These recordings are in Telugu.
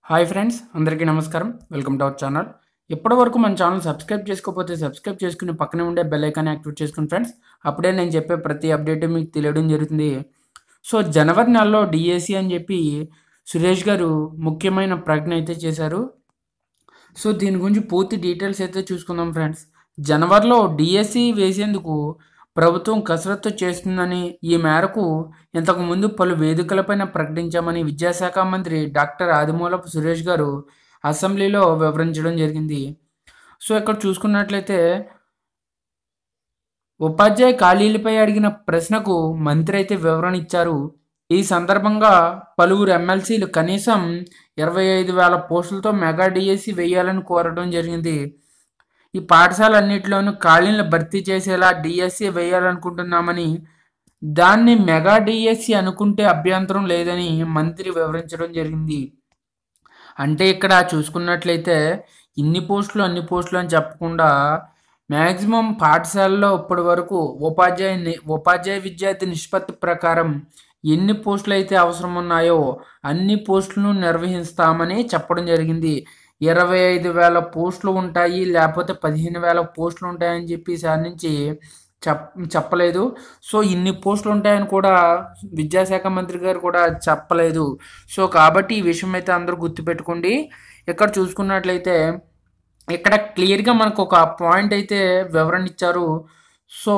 హాయ్ ఫ్రెండ్స్ అందరికీ నమస్కారం వెల్కమ్ టు అవర్ ఛానల్ ఇప్పటి వరకు మన ఛానల్ సబ్స్క్రైబ్ చేసుకోకపోతే సబ్స్క్రైబ్ చేసుకుని పక్కనే ఉండే బెల్ ఐకాన్ యాక్టివేట్ చేసుకుని ఫ్రెండ్స్ అప్పుడే నేను చెప్పే ప్రతి అప్డేట్ మీకు తెలియడం జరుగుతుంది సో జనవరి నెలలో డిఏసి అని చెప్పి సురేష్ గారు ముఖ్యమైన ప్రకటన అయితే చేశారు సో దీని గురించి పూర్తి డీటెయిల్స్ అయితే చూసుకుందాం ఫ్రెండ్స్ జనవరిలో డిఎస్సి వేసేందుకు ప్రభుత్వం కసరత్తు చేస్తుందని ఈ మేరకు ఇంతకు ముందు పలు వేదికలపైన ప్రకటించామని విద్యాశాఖ మంత్రి డాక్టర్ ఆదిమూలపు సురేష్ గారు అసెంబ్లీలో వివరించడం జరిగింది సో ఇక్కడ చూసుకున్నట్లయితే ఉపాధ్యాయ ఖాళీలపై అడిగిన ప్రశ్నకు మంత్రి అయితే వివరణ ఇచ్చారు ఈ సందర్భంగా పలువురు ఎమ్మెల్సీలు కనీసం ఇరవై ఐదు వేల పోస్టులతో మెగా డిఎస్సి వేయాలని కోరడం జరిగింది ఈ పాఠశాలన్నింటిలోనూ ఖాళీలను భర్తీ చేసేలా డిఎస్సి వేయాలనుకుంటున్నామని దాన్ని మెగా డిఎస్సి అనుకుంటే అభ్యంతరం లేదని మంత్రి వివరించడం జరిగింది అంటే ఇక్కడ చూసుకున్నట్లయితే ఇన్ని పోస్టులు అన్ని పోస్టులు అని చెప్పకుండా మ్యాక్సిమం పాఠశాలలో ఇప్పటి వరకు ఉపాధ్యాయ ని- ఉపాధ్యాయ విద్యార్థి నిష్పత్తి ప్రకారం ఎన్ని పోస్టులు అయితే అవసరం ఉన్నాయో అన్ని పోస్టులను నిర్వహిస్తామని చెప్పడం జరిగింది ఇరవై ఐదు వేల పోస్టులు ఉంటాయి లేకపోతే పదిహేను వేల పోస్టులు ఉంటాయని చెప్పి సార్ నుంచి చెప్ చెప్పలేదు సో ఇన్ని పోస్టులు ఉంటాయని కూడా విద్యాశాఖ మంత్రి గారు కూడా చెప్పలేదు సో కాబట్టి ఈ విషయం అయితే అందరూ గుర్తుపెట్టుకోండి ఇక్కడ చూసుకున్నట్లయితే ఇక్కడ క్లియర్గా మనకు ఒక పాయింట్ అయితే వివరణ ఇచ్చారు సో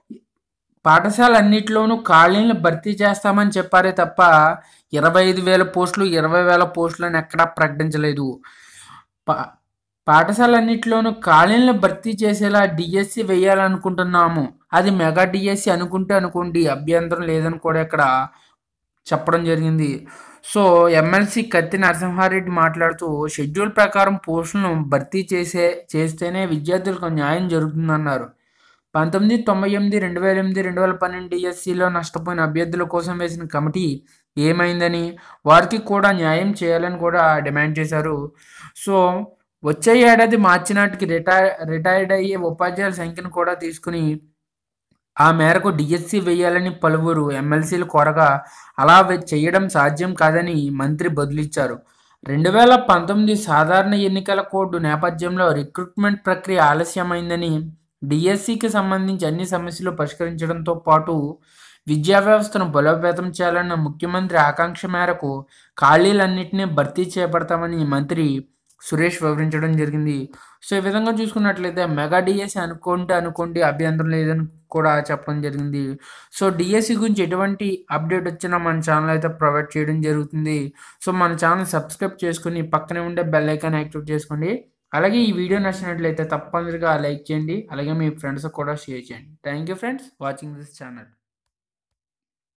పాఠశాల అన్నిటిలోనూ ఖాళీలను భర్తీ చేస్తామని చెప్పారే తప్ప ఇరవై ఐదు వేల పోస్టులు ఇరవై వేల పోస్టులు అని ఎక్కడా ప్రకటించలేదు పా పాఠశాలన్నింటిలోనూ ఖాళీలను భర్తీ చేసేలా డిఎస్సి వేయాలనుకుంటున్నాము అది మెగా డిఎస్సి అనుకుంటే అనుకోండి అభ్యంతరం లేదని కూడా ఇక్కడ చెప్పడం జరిగింది సో ఎమ్మెల్సీ కత్తి నరసింహారెడ్డి మాట్లాడుతూ షెడ్యూల్ ప్రకారం పోస్టులను భర్తీ చేసే చేస్తేనే విద్యార్థులకు న్యాయం జరుగుతుందన్నారు పంతొమ్మిది తొంభై ఎనిమిది రెండు వేల ఎనిమిది రెండు వేల పన్నెండు డిఎస్సిలో నష్టపోయిన అభ్యర్థుల కోసం వేసిన కమిటీ ఏమైందని వారికి కూడా న్యాయం చేయాలని కూడా డిమాండ్ చేశారు సో వచ్చే ఏడాది మార్చి నాటికి రిటైర్ రిటైర్డ్ అయ్యే ఉపాధ్యాయుల సంఖ్యను కూడా తీసుకుని ఆ మేరకు డిఎస్సి వేయాలని పలువురు ఎమ్మెల్సీలు కోరగా అలా వే- చేయడం సాధ్యం కాదని మంత్రి బదులిచ్చారు రెండు వేల పంతొమ్మిది సాధారణ ఎన్నికల కోడ్ నేపథ్యంలో రిక్రూట్మెంట్ ప్రక్రియ ఆలస్యమైందని డిఎస్సికి సంబంధించి అన్ని సమస్యలు పరిష్కరించడంతో పాటు విద్యా వ్యవస్థను బలోపేతం చేయాలన్న ముఖ్యమంత్రి ఆకాంక్ష మేరకు ఖాళీలన్నింటినీ భర్తీ చేపడతామని మంత్రి సురేష్ వివరించడం జరిగింది సో ఈ విధంగా చూసుకున్నట్లయితే మెగా డిఎస్సి అనుకుంటే అనుకోండి అభ్యంతరం లేదని కూడా చెప్పడం జరిగింది సో డిఎస్సి గురించి ఎటువంటి అప్డేట్ వచ్చినా మన ఛానల్ అయితే ప్రొవైడ్ చేయడం జరుగుతుంది సో మన ఛానల్ సబ్స్క్రైబ్ చేసుకుని పక్కనే ఉండే బెల్ ఐకాన్ యాక్టివేట్ చేసుకోండి అలాగే ఈ వీడియో నచ్చినట్లయితే తప్పనిసరిగా లైక్ చేయండి అలాగే మీ ఫ్రెండ్స్ కూడా షేర్ చేయండి thank you friends watching this channel